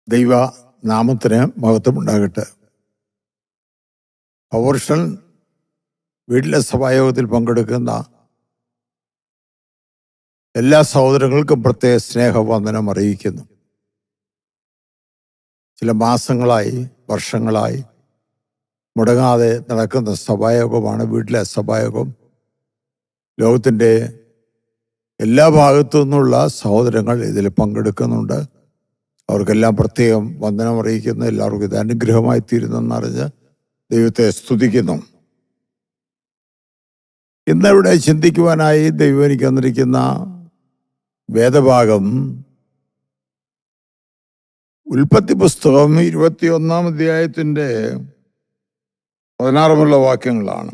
ദൈവ നാമത്തിന് മഹത്വമുണ്ടാകട്ടെ പൗർഷൻ വീട്ടിലെ സഭായോഗത്തിൽ പങ്കെടുക്കുന്ന എല്ലാ സഹോദരങ്ങൾക്കും പ്രത്യേക സ്നേഹവന്ദനം അറിയിക്കുന്നു ചില മാസങ്ങളായി വർഷങ്ങളായി മുടങ്ങാതെ നടക്കുന്ന സഭായോഗമാണ് വീട്ടിലെ സഭായോഗം ലോകത്തിൻ്റെ എല്ലാ ഭാഗത്തു നിന്നുള്ള സഹോദരങ്ങൾ ഇതിൽ പങ്കെടുക്കുന്നുണ്ട് അവർക്കെല്ലാം പ്രത്യേകം വന്ദനം അറിയിക്കുന്നു എല്ലാവർക്കും ഇത് അനുഗ്രഹമായി തീരുന്നെന്നറിഞ്ഞ് ദൈവത്തെ സ്തുതിക്കുന്നു ഇന്നിവിടെ ചിന്തിക്കുവാനായി ദൈവം എനിക്ക് തന്നിരിക്കുന്ന വേദഭാഗം ഉൽപ്പത്തി പുസ്തകം ഇരുപത്തിയൊന്നാം അധ്യായത്തിൻ്റെ പതിനാറുമുള്ള വാക്യങ്ങളാണ്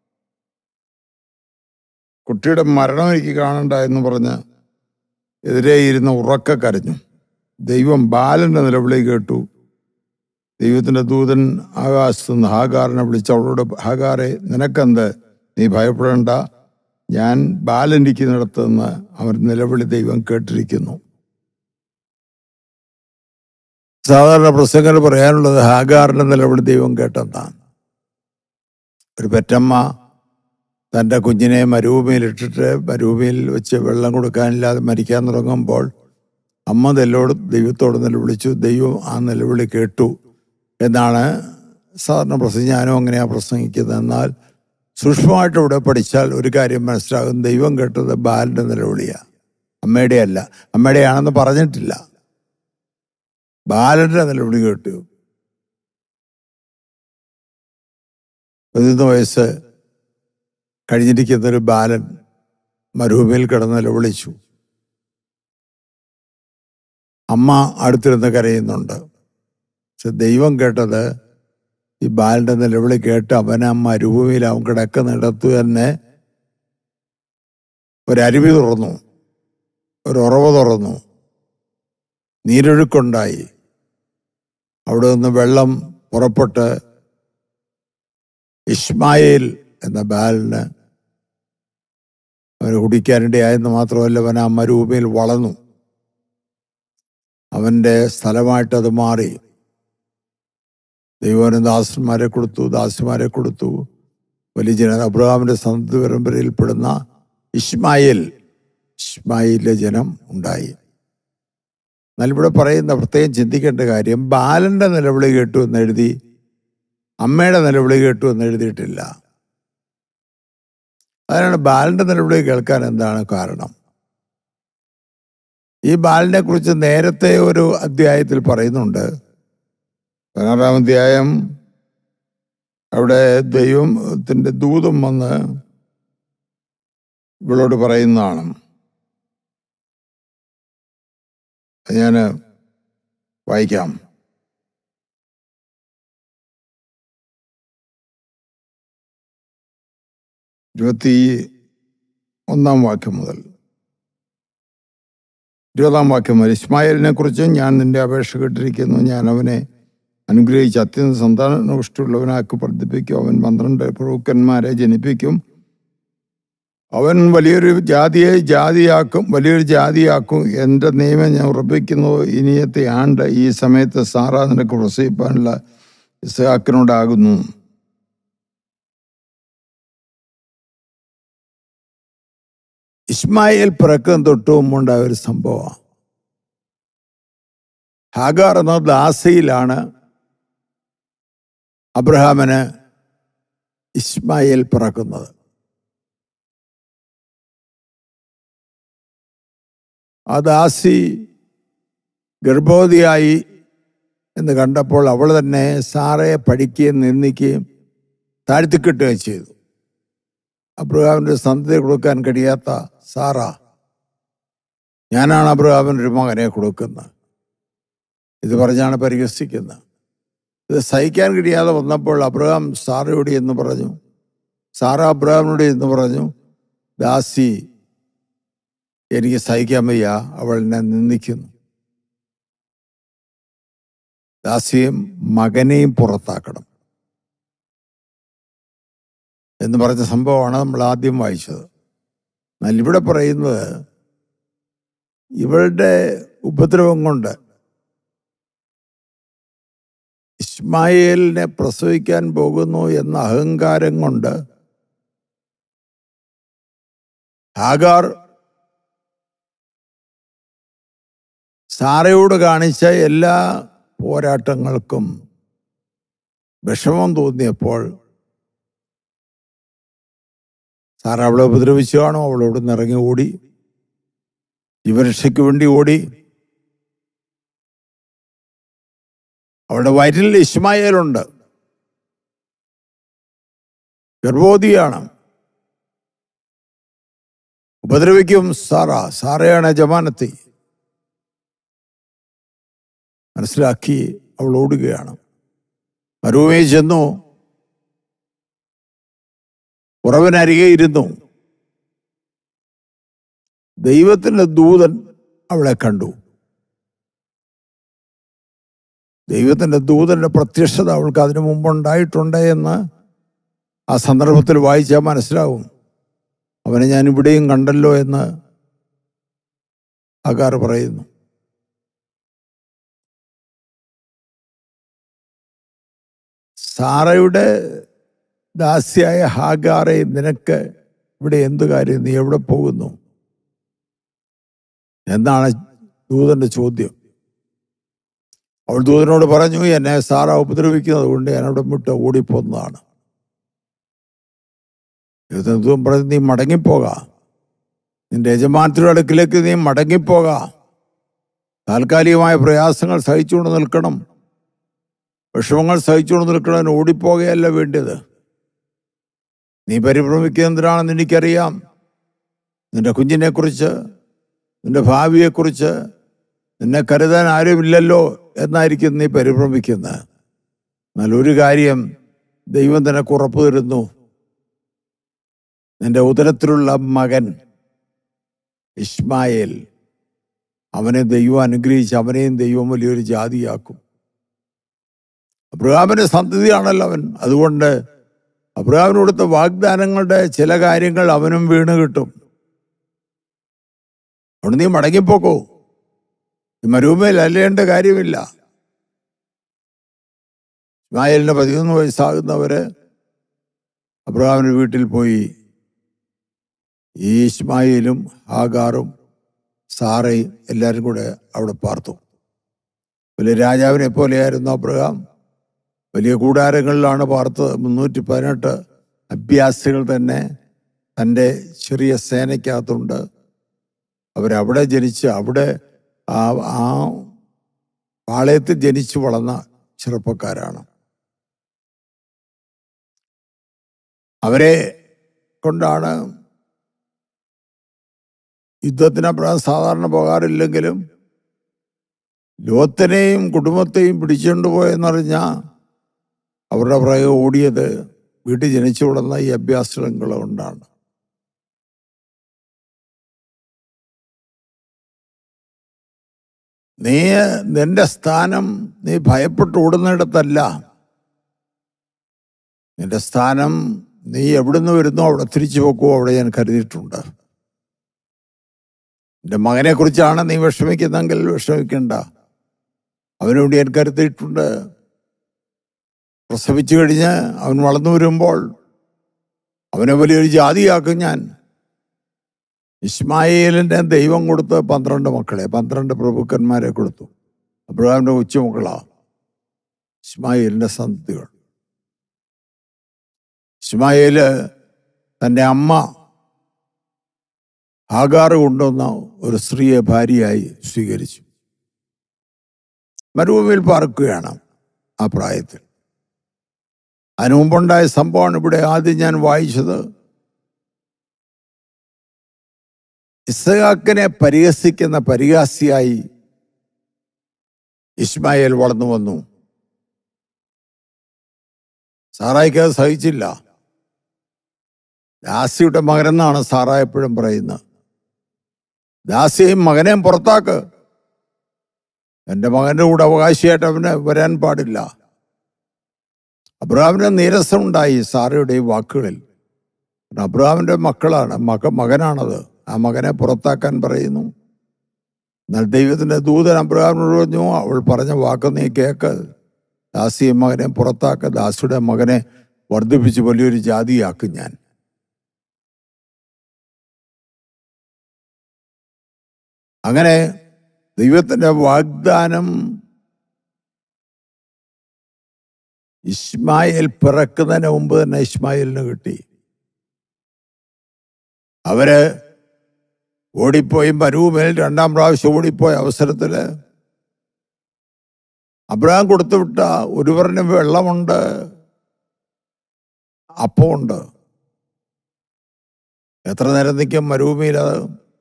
കുട്ടിയുടെ മരണം എനിക്ക് കാണണ്ട എന്ന് പറഞ്ഞ് എതിരെ ഇരുന്ന് ഉറക്ക കരഞ്ഞു ദൈവം ബാലന്റെ നിലവിളി കേട്ടു ദൈവത്തിന്റെ ദൂതൻ ആകാശത്ത് നിന്ന് ഹാഗാറിനെ വിളിച്ച് അവളോട് ഹാഗാറെ നിനക്കെന്ത് നീ ഭയപ്പെടേണ്ട ഞാൻ ബാലനിരിക്കുന്നിടത്ത് നിന്ന് അവൻ നിലവിളി ദൈവം കേട്ടിരിക്കുന്നു സാധാരണ പ്രസംഗങ്ങൾ പറയാനുള്ളത് ഹാഗാറിന്റെ നിലവിളി ദൈവം കേട്ടെന്താണ് ഒരു പെറ്റമ്മ തൻ്റെ കുഞ്ഞിനെ മരുഭൂമിയിലിട്ടിട്ട് മരുഭൂമിയിൽ വെച്ച് വെള്ളം കൊടുക്കാനില്ലാതെ മരിക്കാൻ തുടങ്ങുമ്പോൾ അമ്മ തെല്ലോട് ദൈവത്തോട് നിലവിളിച്ചു ദൈവം ആ നിലവിളി കേട്ടു എന്നാണ് സാധാരണ പ്രസംഗം ഞാനും അങ്ങനെയാണ് പ്രസംഗിക്കുന്നത് എന്നാൽ സൂക്ഷ്മമായിട്ട് ഇവിടെ പഠിച്ചാൽ ഒരു കാര്യം മനസ്സിലാകും ദൈവം കേട്ടത് ബാലന്റെ നിലവിളിയാണ് അമ്മയുടെ അല്ല അമ്മയുടെ ആണെന്ന് പറഞ്ഞിട്ടില്ല ബാലന്റെ നിലവിളി കേട്ടു പതിനൊന്ന് വയസ്സ് കഴിഞ്ഞിരിക്കുന്ന ഒരു ബാലൻ മരുഭൂമിയിൽ കിടന്ന് നിലവിളിച്ചു അമ്മ അടുത്തിരുന്ന് കരയുന്നുണ്ട് പക്ഷെ ദൈവം കേട്ടത് ഈ ബാലന്റെ നിലവിളി കേട്ട് അവൻ ആ മരുഭൂമിയിൽ അവൻ കിടക്കുന്നിടത്ത് തന്നെ ഒരരുവി തുറന്നു ഒരു ഉറവ് തുറന്നു നീരൊഴുക്കുണ്ടായി അവിടെ നിന്ന് വെള്ളം പുറപ്പെട്ട് ഇസ്മായേൽ എന്ന ബാലന് അവന് കുടിക്കാനിടയായെന്ന് മാത്രമല്ല അവൻ ആ മരുഭൂമിയിൽ വളർന്നു അവൻ്റെ സ്ഥലമായിട്ട് അത് മാറി ദൈവന് ദാസന്മാരെ കൊടുത്തു ദാസിമാരെ കൊടുത്തു വലിയ ജന അബ്രഹാമിന്റെ സന്തതി പരമ്പരയിൽപ്പെടുന്ന ഇസ്മായിൽ ഇസ്മായിലെ ജനം ഉണ്ടായി എന്നാൽ ഇവിടെ പറയുന്ന പ്രത്യേകം ചിന്തിക്കേണ്ട കാര്യം ബാലന്റെ നിലവിളി കേട്ടു എന്ന് എഴുതി അമ്മയുടെ നിലവിളി കേട്ടു എന്ന് എഴുതിയിട്ടില്ല അതിനാണ് ബാലന്റെ നിലവിളി കേൾക്കാൻ എന്താണ് കാരണം ഈ ബാലനെ കുറിച്ച് നേരത്തെ ഒരു അധ്യായത്തിൽ പറയുന്നുണ്ട് പതിനാറാം അധ്യായം അവിടെ ദൈവത്തിന്റെ ദൂതം വന്ന് ഇവളോട് പറയുന്നതാണ് ഞാൻ വായിക്കാം ഇരുപത്തി ഒന്നാം വാക്യം മുതൽ ഇരുപതാം വാക്യം മുതൽ ഇസ്മായിലിനെ കുറിച്ചും ഞാൻ നിന്റെ അപേക്ഷ കേട്ടിരിക്കുന്നു ഞാൻ അവനെ അനുഗ്രഹിച്ച് അത്യന്ത സന്താനപുഷ്ടിയുള്ളവനാക്കി വർദ്ധിപ്പിക്കും അവൻ പന്ത്രണ്ട് പ്രഭുക്കന്മാരെ ജനിപ്പിക്കും അവൻ വലിയൊരു ജാതിയെ ജാതിയാക്കും വലിയൊരു ജാതിയാക്കും എൻ്റെ നിയമം ഞാൻ ഉറപ്പിക്കുന്നു ഇനിയത്തെ ആണ്ട് ഈ സമയത്ത് സാറാ നിനക്ക് പ്രസവിപ്പാനുള്ള ഇസഹാക്കിനോടാകുന്നു ഇസ്മായിൽ പിറക്കം തൊട്ട് മുമ്പുണ്ടായ ഒരു സംഭവമാണ് ഹാഗാർ എന്ന ദാസയിലാണ് അബ്രഹാമിന് ഇസ്മായിൽ പിറക്കുന്നത് ആ ദാസി ഗർഭവതിയായി എന്ന് കണ്ടപ്പോൾ അവൾ തന്നെ സാറയെ പഠിക്കുകയും നിന്ദിക്കുകയും താഴ്ത്തിക്കെട്ടുകയും ചെയ്തു അബ്രഹാമിന്റെ സന്തതി കൊടുക്കാൻ കഴിയാത്ത സാറ ഞാനാണ് അബ്രഹാമിന് ഒരു മകനെ കൊടുക്കുന്നത് ഇത് പറഞ്ഞാണ് പരിഹസിക്കുന്നത് ഇത് സഹിക്കാൻ കഴിയാതെ വന്നപ്പോൾ അബ്രഹാം സാറയോട് എന്ന് പറഞ്ഞു സാറ അബ്രഹാമിനോട് എന്ന് പറഞ്ഞു ദാസി എനിക്ക് സഹിക്കാൻ വയ്യ അവൾ എന്നെ നിന്ദിക്കുന്നു ദാസിയും മകനെയും പുറത്താക്കണം എന്ന് പറഞ്ഞ സംഭവമാണ് നമ്മൾ ആദ്യം വായിച്ചത് എന്നാൽ ഇവിടെ പറയുന്നത് ഇവളുടെ ഉപദ്രവം കൊണ്ട് ഇസ്മായേലിനെ പ്രസവിക്കാൻ പോകുന്നു എന്ന അഹങ്കാരം കൊണ്ട് ഹാഗാർ സാറയോട് കാണിച്ച എല്ലാ പോരാട്ടങ്ങൾക്കും വിഷമം തോന്നിയപ്പോൾ സാറ അവളെ ഉപദ്രവിച്ചു കാണും അവളോട് ഇറങ്ങി ഓടി ജീവരക്ഷയ്ക്ക് വേണ്ടി ഓടി അവളുടെ വയറ്റിൽ ഇസ്മായേലുണ്ട് ഗർഭവതിയാണ് ഉപദ്രവിക്കും സാറ സാറയാണ് ജമാനത്തി മനസ്സിലാക്കി അവൾ ഓടുകയാണ് മരുഭൂമിയിൽ ചെന്നു ഉറവനരികെ ഇരുന്നു ദൈവത്തിന്റെ ദൂതൻ അവളെ കണ്ടു ദൈവത്തിന്റെ ദൂതന്റെ പ്രത്യക്ഷത അവൾക്ക് അതിനു മുമ്പുണ്ടായിട്ടുണ്ട് എന്ന് ആ സന്ദർഭത്തിൽ വായിച്ചാൽ മനസ്സിലാവും അവനെ ഞാൻ ഇവിടെയും കണ്ടല്ലോ എന്ന് ആകാർ പറയുന്നു സാറയുടെ ദാസ്യായ ഹാഗാറെ നിനക്ക് ഇവിടെ എന്ത് കാര്യം നീ എവിടെ പോകുന്നു എന്നാണ് ദൂതന്റെ ചോദ്യം അവൾ ദൂതനോട് പറഞ്ഞു എന്നെ സാറ ഉപദ്രവിക്കുന്നത് കൊണ്ട് ഞാൻ അവിടെ വിട്ട് ഓടിപ്പോന്നതാണ് ദൂതൻ പറഞ്ഞു നീ മടങ്ങിപ്പോക നിന്റെ യജമാനത്തിയുടെ അടുക്കിലേക്ക് നീ മടങ്ങിപ്പോക താൽക്കാലികമായ പ്രയാസങ്ങൾ സഹിച്ചുകൊണ്ട് നിൽക്കണം വിഷമങ്ങൾ സഹിച്ചുകൊണ്ട് നിൽക്കണം ഓടിപ്പോകുകയല്ല വേണ്ടത് നീ പരിഭ്രമിക്കുന്നതിനാണെന്ന് എനിക്കറിയാം നിന്റെ കുഞ്ഞിനെക്കുറിച്ച് നിന്റെ ഭാവിയെക്കുറിച്ച് നിന്നെ കരുതാൻ ആരുമില്ലല്ലോ എന്നായിരിക്കും നീ പരിഭ്രമിക്കുന്നത് എന്നാൽ ഒരു കാര്യം ദൈവം നിനക്ക് ഉറപ്പു തരുന്നു നിന്റെ ഉദരത്തിലുള്ള മകൻ ഇസ്മായേൽ അവനെ ദൈവം അനുഗ്രഹിച്ച് അവനെയും ദൈവം വലിയൊരു ജാതിയാക്കും അബ്രഹാമിന്റെ സന്തതിയാണല്ലോ അവൻ അതുകൊണ്ട് അബ്രഹാമിന് കൊടുത്ത വാഗ്ദാനങ്ങളുടെ ചില കാര്യങ്ങൾ അവനും വീണ് കിട്ടും അവിടെ നീ മടങ്ങിപ്പോക്കോ ഈ മരുഭൂമിയിൽ അല്ലേണ്ട കാര്യമില്ല ഇസ്മായേലിന് പതിനൊന്ന് വയസ്സാകുന്നവര് അബ്രഹാമിന്റെ വീട്ടിൽ പോയി ഈ ഇസ്മായിലും ആഗാറും സാറയും എല്ലാവരും കൂടെ അവിടെ പാർത്തു വലിയ രാജാവിനെ പോലെയായിരുന്നു അബ്രഹാം വലിയ കൂടാരങ്ങളിലാണ് പാർത്തത് മുന്നൂറ്റി പതിനെട്ട് അഭ്യാസികൾ തന്നെ തൻ്റെ ചെറിയ സേനയ്ക്കകത്തുണ്ട് അവരവിടെ ജനിച്ച് അവിടെ ആ ആ പാളയത്തിൽ ജനിച്ചു വളർന്ന ചെറുപ്പക്കാരാണ് അവരെ കൊണ്ടാണ് യുദ്ധത്തിന് അപ്പുറം സാധാരണ പോകാറില്ലെങ്കിലും ലോത്തിനെയും കുടുംബത്തെയും പിടിച്ചുകൊണ്ട് പോയെന്നറിഞ്ഞാൽ അവരുടെ പുറകെ ഓടിയത് വീട്ടിൽ ജനിച്ചു വളർന്ന ഈ അഭ്യാസങ്ങൾ കൊണ്ടാണ് നീ നിന്റെ സ്ഥാനം നീ ഭയപ്പെട്ട് ഓടുന്നിടത്തല്ല നിന്റെ സ്ഥാനം നീ എവിടുന്ന് വരുന്നോ അവിടെ തിരിച്ചു പോക്കുമോ അവിടെ ഞാൻ കരുതിയിട്ടുണ്ട് എൻ്റെ മകനെ കുറിച്ചാണ് നീ വിഷമിക്കുന്നെങ്കിൽ വിഷമിക്കണ്ട അവനുവേണ്ടി ഞാൻ കരുതിയിട്ടുണ്ട് പ്രസവിച്ചു കഴിഞ്ഞ് അവൻ വളർന്നു വരുമ്പോൾ അവനെ വലിയൊരു ജാതിയാക്കും ഞാൻ ഇസ്മായേലിൻ്റെ ദൈവം കൊടുത്ത് പന്ത്രണ്ട് മക്കളെ പന്ത്രണ്ട് പ്രഭുക്കന്മാരെ കൊടുത്തു അബ്രഹാമിൻ്റെ ഉച്ചമക്കളാ ഇസ്മായേലിൻ്റെ സന്തതികൾ ഇസ്മായേല് തൻ്റെ അമ്മ ആകാറ് കൊണ്ടുവന്ന ഒരു സ്ത്രീയെ ഭാര്യയായി സ്വീകരിച്ചു മരുഭൂമിയിൽ പാർക്കുകയാണ് ആ പ്രായത്തിൽ അതിനു മുമ്പുണ്ടായ സംഭവമാണ് ഇവിടെ ആദ്യം ഞാൻ വായിച്ചത് ഇസഹാക്കിനെ പരിഹസിക്കുന്ന പരിഹാസിയായി ഇസ്മായേൽ വളർന്നു വന്നു സാറായിക്ക് അത് സഹിച്ചില്ല ദാസിയുടെ മകനെന്നാണ് സാറ എപ്പോഴും പറയുന്നത് ദാസിയെയും മകനെയും പുറത്താക്ക് എൻ്റെ മകൻ്റെ കൂടെ അവകാശിയായിട്ട് അവന് വരാൻ പാടില്ല അബ്രഹാമിന് നീരസമുണ്ടായി സാറയുടെ ഈ വാക്കുകളിൽ കാരണം അബ്രഹാമിൻ്റെ മക്കളാണ് മക മകനാണത് ആ മകനെ പുറത്താക്കാൻ പറയുന്നു എന്നാൽ ദൈവത്തിൻ്റെ ദൂതൻ അബ്രഹാമിനോട് പറഞ്ഞു അവൾ പറഞ്ഞ വാക്ക് നീ കേക്ക് ദാസിയെ മകനെ പുറത്താക്ക ദാസിയുടെ മകനെ വർദ്ധിപ്പിച്ച് വലിയൊരു ജാതിയാക്കും ഞാൻ അങ്ങനെ ദൈവത്തിന്റെ വാഗ്ദാനം ഇസ്മായിൽ പിറക്കുന്നതിന് മുമ്പ് തന്നെ ഇസ്മായിലിന് കിട്ടി അവര് ഓടിപ്പോയി മരുവുമേൽ രണ്ടാം പ്രാവശ്യം ഓടിപ്പോയ അവസരത്തില് അബ്രഹാം കൊടുത്തുവിട്ട ഒരുവറിന് വെള്ളമുണ്ട് അപ്പമുണ്ട് എത്ര നേരം നിൽക്കും മരുഭൂമിയിൽ അത്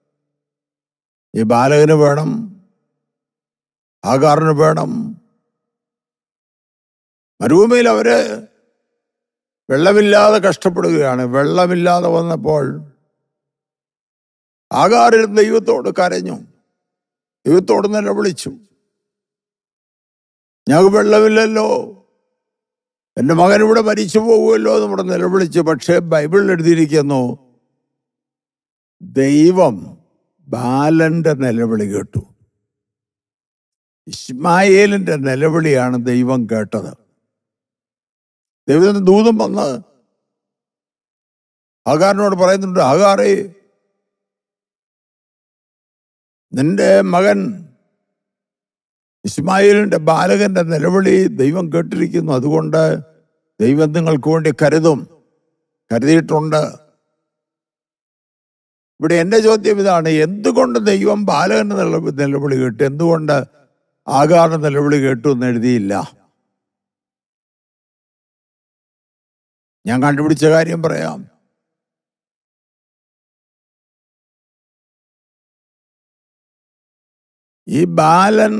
ഈ ബാലകന് വേണം ആകാറിന് വേണം മരുഭൂമിയിൽ അവര് വെള്ളമില്ലാതെ കഷ്ടപ്പെടുകയാണ് വെള്ളമില്ലാതെ വന്നപ്പോൾ ആകാറിൽ ദൈവത്തോട് കരഞ്ഞു ദൈവത്തോട് നിലവിളിച്ചു ഞങ്ങൾക്ക് വെള്ളമില്ലല്ലോ എൻ്റെ മകൻ ഇവിടെ മരിച്ചു പോകുമല്ലോ എന്ന് ഇവിടെ നിലവിളിച്ചു പക്ഷേ ബൈബിളിൽ എഴുതിയിരിക്കുന്നു ദൈവം ബാലന്റെ നിലവിളി കേട്ടു ഇസ്മായേലിന്റെ നിലവിളിയാണ് ദൈവം കേട്ടത് ദൈവത്തിന്റെ ദൂതം വന്ന് ആകാറിനോട് പറയുന്നുണ്ട് ആകാറേ നിന്റെ മകൻ ഇസ്മായിലിന്റെ ബാലകന്റെ നിലവിളി ദൈവം കേട്ടിരിക്കുന്നു അതുകൊണ്ട് ദൈവം നിങ്ങൾക്ക് വേണ്ടി കരുതും കരുതിയിട്ടുണ്ട് ഇവിടെ എന്റെ ചോദ്യം ഇതാണ് എന്തുകൊണ്ട് ദൈവം ബാലകന്റെ നില- നിലവിളി കേട്ടു എന്തുകൊണ്ട് ആകാറിന്റെ നിലവിളി കേട്ടു എന്ന് എഴുതിയില്ല ഞാൻ കണ്ടുപിടിച്ച കാര്യം പറയാം ഈ ബാലൻ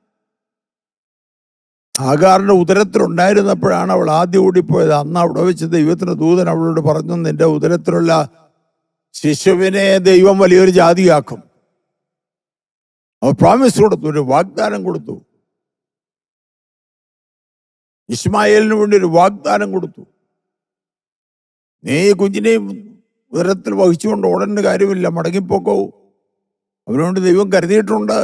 ആകാറിന്റെ ഉദരത്തിലുണ്ടായിരുന്നപ്പോഴാണ് അവൾ ആദ്യം ഓടിപ്പോയത് അന്ന് അവിടെ വെച്ച് ദൈവത്തിന്റെ ദൂതൻ അവളോട് പറഞ്ഞു നിന്റെ ഉദരത്തിലുള്ള ശിശുവിനെ ദൈവം വലിയൊരു ജാതിയാക്കും അവൾ പ്രോമിസ് കൊടുത്തു ഒരു വാഗ്ദാനം കൊടുത്തു ഇസ്മായേലിന് വേണ്ടി ഒരു വാഗ്ദാനം കൊടുത്തു നീ ഈ കുഞ്ഞിനെ ഉദരത്തിൽ വഹിച്ചുകൊണ്ട് ഓടേണ്ട കാര്യമില്ല മടങ്ങിപ്പോക്കോ അവനുവേണ്ടി ദൈവം കരുതിയിട്ടുണ്ട്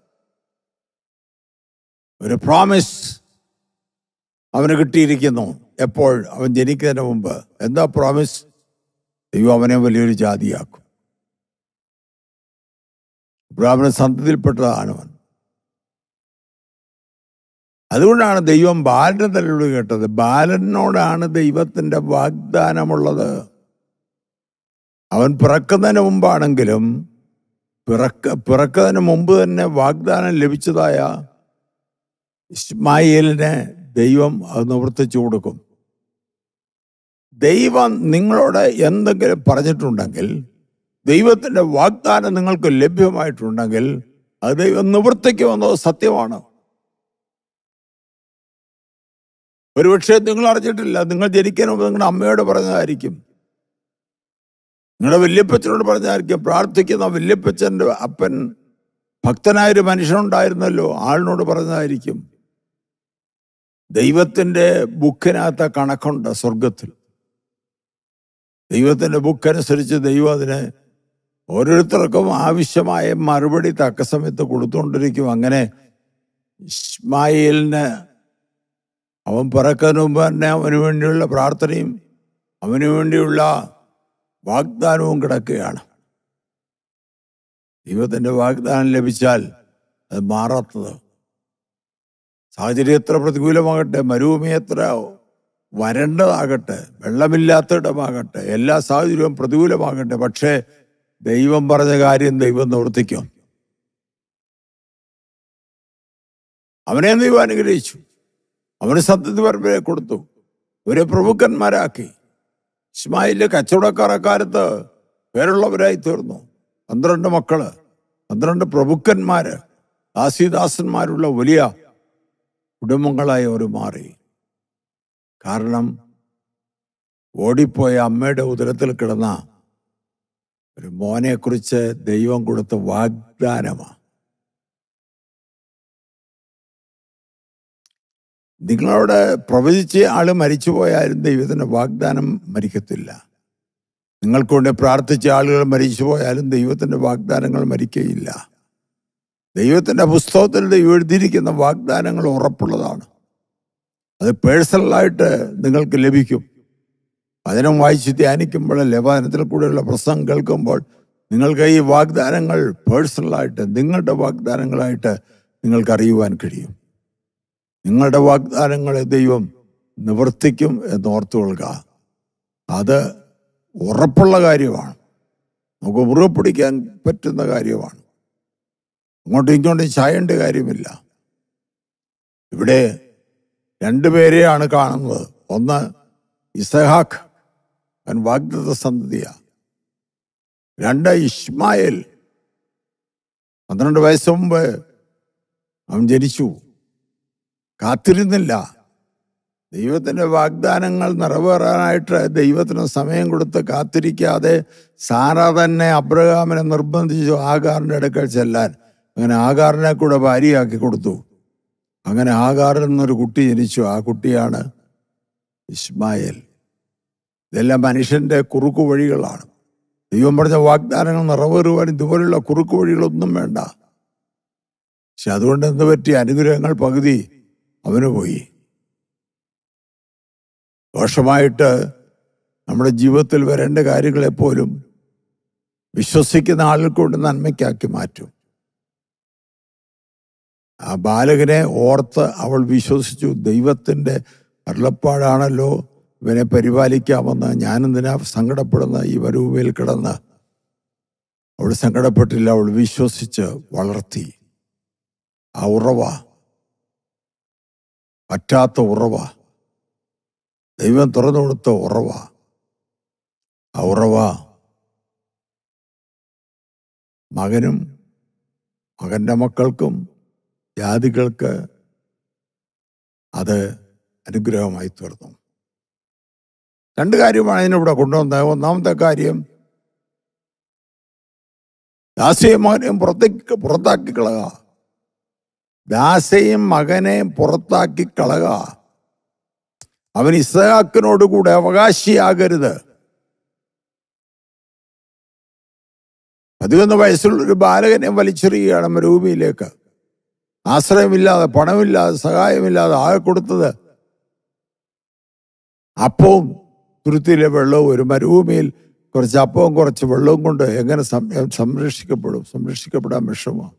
ഒരു പ്രോമിസ് അവന് കിട്ടിയിരിക്കുന്നു എപ്പോൾ അവൻ ജനിക്കുന്നതിന് മുമ്പ് എന്താ പ്രോമിസ് ദൈവം അവനെ വലിയൊരു ജാതിയാക്കും ബ്രാഹ്മണ സന്തതിയിൽപ്പെട്ടതാണ് അവൻ അതുകൊണ്ടാണ് ദൈവം ബാലന്റെ തലവിളി കേട്ടത് ബാലനോടാണ് ദൈവത്തിന്റെ വാഗ്ദാനമുള്ളത് അവൻ പിറക്കുന്നതിന് മുമ്പാണെങ്കിലും പിറക്ക പിറക്കുന്നതിന് മുമ്പ് തന്നെ വാഗ്ദാനം ലഭിച്ചതായ ഇസ്മായിലിനെ ദൈവം അത് നിവർത്തിച്ചു കൊടുക്കും ദൈവം നിങ്ങളോട് എന്തെങ്കിലും പറഞ്ഞിട്ടുണ്ടെങ്കിൽ ദൈവത്തിന്റെ വാഗ്ദാനം നിങ്ങൾക്ക് ലഭ്യമായിട്ടുണ്ടെങ്കിൽ അത് ദൈവം നിവർത്തിക്കുമെന്നത് സത്യമാണ് ഒരുപക്ഷെ നിങ്ങൾ അറിഞ്ഞിട്ടില്ല നിങ്ങൾ ജനിക്കാൻ മുമ്പ് നിങ്ങളുടെ അമ്മയോട് പറഞ്ഞതായിരിക്കും നിങ്ങളുടെ വല്യപ്പച്ചനോട് പറഞ്ഞായിരിക്കും പ്രാർത്ഥിക്കുന്ന വല്യപ്പച്ചൻ്റെ അപ്പൻ ഭക്തനായൊരു മനുഷ്യനുണ്ടായിരുന്നല്ലോ ആളിനോട് പറഞ്ഞതായിരിക്കും ദൈവത്തിൻ്റെ ബുക്കിനകത്ത കണക്കുണ്ട് സ്വർഗത്തിൽ ദൈവത്തിൻ്റെ ബുക്കനുസരിച്ച് ദൈവം അതിന് ഓരോരുത്തർക്കും ആവശ്യമായ മറുപടി തക്ക സമയത്ത് കൊടുത്തുകൊണ്ടിരിക്കും അങ്ങനെ ഇസ്മായിലിന് അവൻ പിറക്കുന്നതിന് മുമ്പ് തന്നെ അവന് വേണ്ടിയുള്ള പ്രാർത്ഥനയും അവന് വേണ്ടിയുള്ള വാഗ്ദാനവും കിടക്കുകയാണ് ദൈവത്തിന്റെ വാഗ്ദാനം ലഭിച്ചാൽ അത് മാറാത്തത് സാഹചര്യം എത്ര പ്രതികൂലമാകട്ടെ മരുഭൂമി എത്ര വരണ്ടതാകട്ടെ വെള്ളമില്ലാത്തിടമാകട്ടെ എല്ലാ സാഹചര്യവും പ്രതികൂലമാകട്ടെ പക്ഷേ ദൈവം പറഞ്ഞ കാര്യം ദൈവം നിവർത്തിക്കും അവനെ ദൈവം അനുഗ്രഹിച്ചു അവന് സത്യത്തിൽ പരമ്പരയെ കൊടുത്തു ഇവരെ പ്രഭുക്കന്മാരാക്കി ഇസ്മായിലിലെ കച്ചവടക്കാർ അക്കാലത്ത് പേരുള്ളവരായി തീർന്നു പന്ത്രണ്ട് മക്കള് പന്ത്രണ്ട് പ്രഭുക്കന്മാര് ദാസിദാസന്മാരുള്ള വലിയ കുടുംബങ്ങളായി അവർ മാറി കാരണം ഓടിപ്പോയ അമ്മയുടെ ഉദരത്തിൽ കിടന്ന ഒരു മോനെക്കുറിച്ച് ദൈവം കൊടുത്ത വാഗ്ദാനമാണ് നിങ്ങളോട് പ്രവചിച്ച ആള് മരിച്ചു പോയാലും ദൈവത്തിന്റെ വാഗ്ദാനം മരിക്കത്തില്ല നിങ്ങൾക്ക് വേണ്ടി പ്രാർത്ഥിച്ച ആളുകൾ മരിച്ചു പോയാലും ദൈവത്തിന്റെ വാഗ്ദാനങ്ങൾ മരിക്കുകയില്ല ദൈവത്തിന്റെ പുസ്തകത്തിൽ ദൈവം എഴുതിയിരിക്കുന്ന വാഗ്ദാനങ്ങൾ ഉറപ്പുള്ളതാണ് അത് പേഴ്സണലായിട്ട് നിങ്ങൾക്ക് ലഭിക്കും വചനം വായിച്ച് ധ്യാനിക്കുമ്പോഴല്ലേ വചനത്തിൽ കൂടെയുള്ള പ്രസംഗം കേൾക്കുമ്പോൾ നിങ്ങൾക്ക് ഈ വാഗ്ദാനങ്ങൾ പേഴ്സണലായിട്ട് നിങ്ങളുടെ വാഗ്ദാനങ്ങളായിട്ട് നിങ്ങൾക്ക് അറിയുവാൻ കഴിയും നിങ്ങളുടെ വാഗ്ദാനങ്ങളെ ദൈവം നിവർത്തിക്കും എന്ന് ഓർത്തു കൊള്ളുക അത് ഉറപ്പുള്ള കാര്യമാണ് നമുക്ക് മുറുകെ പിടിക്കാൻ പറ്റുന്ന കാര്യമാണ് അങ്ങോട്ടും ഇങ്ങോട്ടും ചായേണ്ട കാര്യമില്ല ഇവിടെ രണ്ടുപേരെയാണ് കാണുന്നത് ഒന്ന് ഇസഹാക്ക് അവൻ വാഗ്ദത്ത സന്തതിയാ രണ്ട് ഇസ്മായേൽ പന്ത്രണ്ട് വയസ്സ് മുമ്പ് അവൻ ജനിച്ചു കാത്തിരുന്നില്ല ദൈവത്തിന്റെ വാഗ്ദാനങ്ങൾ നിറവേറാനായിട്ട് ദൈവത്തിന് സമയം കൊടുത്ത് കാത്തിരിക്കാതെ സാറ തന്നെ അബ്രഹാമിനെ നിർബന്ധിച്ചു ആകാറിന്റെ അടുക്കൽ ചെല്ലാൻ അങ്ങനെ ആകാറിനെ കൂടെ ഭാര്യയാക്കി കൊടുത്തു അങ്ങനെ ആകാറിൽ നിന്നൊരു കുട്ടി ജനിച്ചു ആ കുട്ടിയാണ് ഇസ്മായേൽ ഇതെല്ലാം മനുഷ്യന്റെ കുറുക്കു വഴികളാണ് ദൈവം പറഞ്ഞ വാഗ്ദാനങ്ങൾ നിറവേറുവാൻ ഇതുപോലുള്ള കുറുക്കു വഴികളൊന്നും വേണ്ട പക്ഷെ അതുകൊണ്ട് എന്ത് പറ്റി അനുഗ്രഹങ്ങൾ പകുതി അവന് പോയി ദോഷമായിട്ട് നമ്മുടെ ജീവിതത്തിൽ വരേണ്ട കാര്യങ്ങളെപ്പോലും വിശ്വസിക്കുന്ന ആളുകൾ കൊണ്ട് നന്മയ്ക്കാക്കി മാറ്റും ആ ബാലകനെ ഓർത്ത് അവൾ വിശ്വസിച്ചു ദൈവത്തിൻ്റെ അരുളപ്പാടാണല്ലോ ഇവനെ പരിപാലിക്കാമെന്ന് ഞാനെന്തിനാ സങ്കടപ്പെടുന്ന ഈ വരൂപയിൽ കിടന്ന് അവൾ സങ്കടപ്പെട്ടില്ല അവൾ വിശ്വസിച്ച് വളർത്തി ആ ഉറവ പറ്റാത്ത ഉറവ ദൈവം തുറന്നു കൊടുത്ത ഉറവ ആ ഉറവ മകനും മകന്റെ മക്കൾക്കും ജാതികൾക്ക് അത് അനുഗ്രഹമായി തീർന്നു രണ്ട് കാര്യമാണ് ഇതിനിവിടെ കൊണ്ടുവന്നത് ഒന്നാമത്തെ കാര്യം ദാസയും മകനെയും പുറത്തേക്ക് പുറത്താക്കി കളക ദാസയും മകനെ പുറത്താക്കി കളക അവൻ ഇസഹാക്കിനോട് കൂടെ അവകാശിയാകരുത് പതിനൊന്ന് വയസ്സുള്ള ഒരു ബാലകനെ വലിച്ചെറിയുകയാണ് മരുഭൂമിയിലേക്ക് ആശ്രയമില്ലാതെ പണമില്ലാതെ സഹായമില്ലാതെ ആകെ കൊടുത്തത് അപ്പവും തുരുത്തിയിലെ വെള്ളവും ഒരു മരുഭൂമിയിൽ കുറച്ച് അപ്പവും കുറച്ച് വെള്ളവും കൊണ്ട് എങ്ങനെ സം- സംരക്ഷിക്കപ്പെടും സംരക്ഷിക്കപ്പെടാൻ വിഷമമാണ്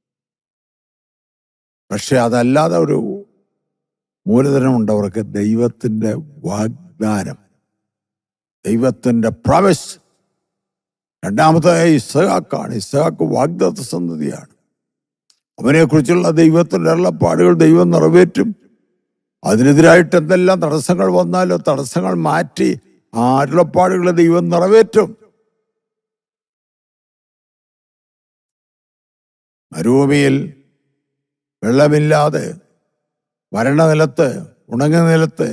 പക്ഷെ അതല്ലാതെ ഒരു മൂലധനമുണ്ട് അവർക്ക് ദൈവത്തിന്റെ വാഗ്ദാനം ദൈവത്തിന്റെ പ്രവസ് രണ്ടാമത്തെ ഇസഹാക്കാണ് ഇസഹാക്ക് വാഗ്ദത്ത സന്തതിയാണ് അവനെക്കുറിച്ചുള്ള ദൈവത്തിന്റെ അരുളപ്പാടുകൾ ദൈവം നിറവേറ്റും അതിനെതിരായിട്ട് എന്തെല്ലാം തടസ്സങ്ങൾ വന്നാലോ തടസ്സങ്ങൾ മാറ്റി ആ അരുളപ്പാടുകളെ ദൈവം നിറവേറ്റും മരുഭൂമിയിൽ വെള്ളമില്ലാതെ വരണ്ട നിലത്ത് ഉണങ്ങിയ നിലത്ത്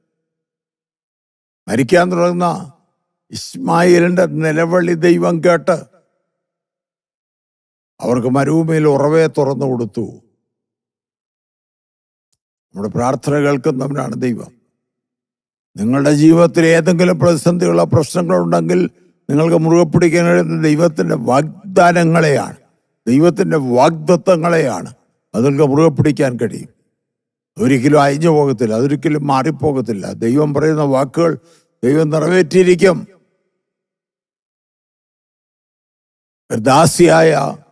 മരിക്കാൻ തുടങ്ങുന്ന ഇസ്മായിലിന്റെ നിലവിളി ദൈവം കേട്ട് അവർക്ക് മരുഭൂമിയിൽ ഉറവയെ തുറന്നു കൊടുത്തു നമ്മുടെ പ്രാർത്ഥന കേൾക്കുന്നവനാണ് ദൈവം നിങ്ങളുടെ ജീവിതത്തിൽ ഏതെങ്കിലും പ്രതിസന്ധികളോ പ്രശ്നങ്ങളോ ഉണ്ടെങ്കിൽ നിങ്ങൾക്ക് മുറുകെ പിടിക്കാൻ കഴിയുന്ന ദൈവത്തിന്റെ വാഗ്ദാനങ്ങളെയാണ് ദൈവത്തിന്റെ വാഗ്ദത്വങ്ങളെയാണ് അത് നിങ്ങൾക്ക് മുറുകെ പിടിക്കാൻ കഴിയും ഒരിക്കലും അയഞ്ഞു പോകത്തില്ല അതൊരിക്കലും മാറിപ്പോകത്തില്ല ദൈവം പറയുന്ന വാക്കുകൾ ദൈവം നിറവേറ്റിയിരിക്കും ഒരു ദാസിയായ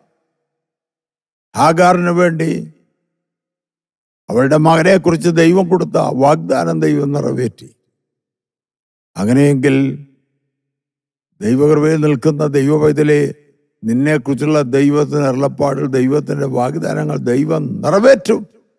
ഹാഗാറിന് വേണ്ടി അവളുടെ മകനെ കുറിച്ച് ദൈവം കൊടുത്ത വാഗ്ദാനം ദൈവം നിറവേറ്റി അങ്ങനെയെങ്കിൽ ദൈവകൃപയിൽ നിൽക്കുന്ന ദൈവവൈതലെ നിന്നെക്കുറിച്ചുള്ള ദൈവത്തിന് അരുളപ്പാടുകൾ ദൈവത്തിന്റെ വാഗ്ദാനങ്ങൾ ദൈവം നിറവേറ്റും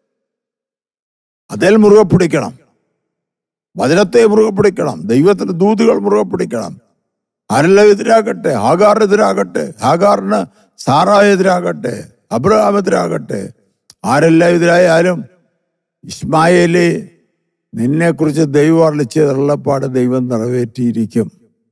അതിൽ മുറുകെ പിടിക്കണം വചനത്തെ മുറുകെ പിടിക്കണം ദൈവത്തിന്റെ ദൂതുകൾ മുറുകെ പിടിക്കണം ആരെല്ലാം എതിരാകട്ടെ ഹാഗാറിനെതിരാകട്ടെ ഹാഗാറിന് സാറായെതിരാകട്ടെ അബ്രഹാമെതിരാകട്ടെ ആരെല്ലാം എതിരായാലും ഇസ്മായേലെ നിന്നെക്കുറിച്ച് ദൈവം അരളിച്ച വെള്ളപ്പാട് ദൈവം നിറവേറ്റിയിരിക്കും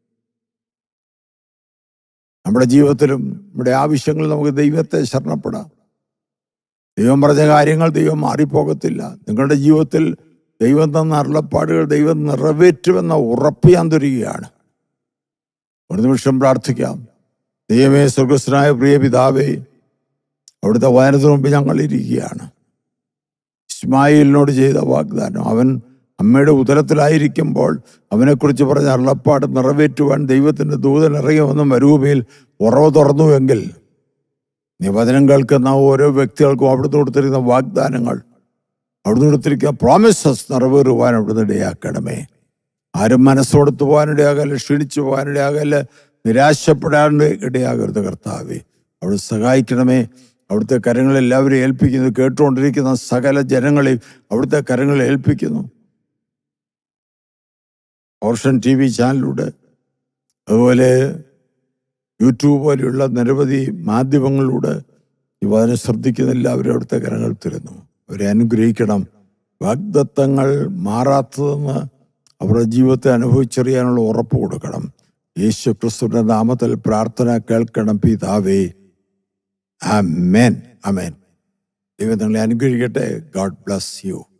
നമ്മുടെ ജീവിതത്തിലും നമ്മുടെ ആവശ്യങ്ങളിൽ നമുക്ക് ദൈവത്തെ ശരണപ്പെടാം ദൈവം പറഞ്ഞ കാര്യങ്ങൾ ദൈവം മാറിപ്പോകത്തില്ല നിങ്ങളുടെ ജീവിതത്തിൽ ദൈവം തന്ന അരുളപ്പാടുകൾ ദൈവം നിറവേറ്റുമെന്ന ഉറപ്പ് ഞാൻ തരികയാണ് ഒരു നിമിഷം പ്രാർത്ഥിക്കാം ദൈവമേ സ്വർഗസ്വനായ പ്രിയ പിതാവേ അവിടുത്തെ വചനത്തിന് മുമ്പ് ഞങ്ങൾ ഇരിക്കുകയാണ് ഇസ്മായിലിനോട് ചെയ്ത വാഗ്ദാനം അവൻ അമ്മയുടെ ഉദരത്തിലായിരിക്കുമ്പോൾ അവനെക്കുറിച്ച് പറഞ്ഞ അരുളപ്പാട് നിറവേറ്റുവാൻ ദൈവത്തിൻ്റെ ദൂതൻ ഇറങ്ങി വന്ന മരുഭൂമിയിൽ ഉറവ് തുറന്നുവെങ്കിൽ നിവചനം കേൾക്കുന്ന ഓരോ വ്യക്തികൾക്കും അവിടുന്ന് കൊടുത്തിരിക്കുന്ന വാഗ്ദാനങ്ങൾ അവിടുന്ന് കൊടുത്തിരിക്കുന്ന പ്രോമിസസ് നിറവേറുവാൻ അവിടുന്ന് ഇടയാക്കണമേ ആരും മനസ്സോടത്ത് പോകാനിടയാകല്ല ക്ഷീണിച്ചു പോകാനിടയാകല്ല നിരാശപ്പെടാണ്ട് ഇടയാകരുത് കർത്താവെ അവിടെ സഹായിക്കണമേ അവിടുത്തെ കരങ്ങൾ എല്ലാവരും ഏൽപ്പിക്കുന്നു കേട്ടുകൊണ്ടിരിക്കുന്ന സകല ജനങ്ങളെയും അവിടുത്തെ കരങ്ങൾ ഏൽപ്പിക്കുന്നു ഓർഷൻ ടി വി ചാനലിലൂടെ അതുപോലെ യൂട്യൂബ് പോലെയുള്ള നിരവധി മാധ്യമങ്ങളിലൂടെ ഈ വചനം ശ്രദ്ധിക്കുന്ന എല്ലാവരും അവിടുത്തെ കരങ്ങൾ തരുന്നു അവരെ അനുഗ്രഹിക്കണം വാഗ്ദത്തങ്ങൾ മാറാത്തതെന്ന് അവരുടെ ജീവിതത്തെ അനുഭവിച്ചറിയാനുള്ള ഉറപ്പ് കൊടുക്കണം യേശു ക്രിസ്തുവിന്റെ നാമത്തിൽ പ്രാർത്ഥന കേൾക്കണം പിതാവേ അമേൻ അമേൻ ദൈവം നിങ്ങളെ അനുഗ്രഹിക്കട്ടെ ഗോഡ് ബ്ലസ് യു